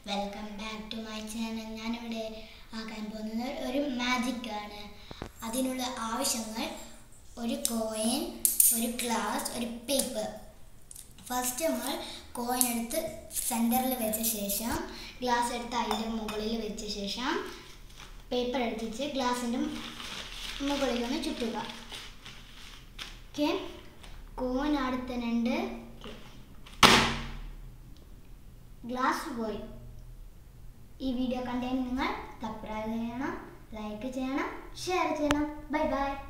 welcome back to my channel ഞാനിവിടെ ആക്കാൻ പോകുന്നത് ഒരു മാജിക് ആണ് അതിനുള്ള ആവശ്യങ്ങൾ ഒരു കോയിൻ ഒരു ഗ്ലാസ് ഒരു പേപ്പർ ഫസ്റ്റ് നമ്മൾ കോയിൻ എടുത്ത് സെൻറ്ററിൽ വെച്ച ശേഷം ഗ്ലാസ് എടുത്ത് അതിൻ്റെ മുകളിൽ വെച്ച ശേഷം പേപ്പർ എടുത്തിട്ട് ഗ്ലാസിൻ്റെ മുകളിൽ ഒന്ന് ചുറ്റുക ഓക്കെ കോയിൻ അടുത്തനുണ്ട് ഗ്ലാസ് പോയി ഈ വീഡിയോ കണ്ടതിന് നിങ്ങൾ സബ്സ്ക്രൈബ് ചെയ്യണം ലൈക്ക് ചെയ്യണം ഷെയർ ചെയ്യണം ബൈ ബൈ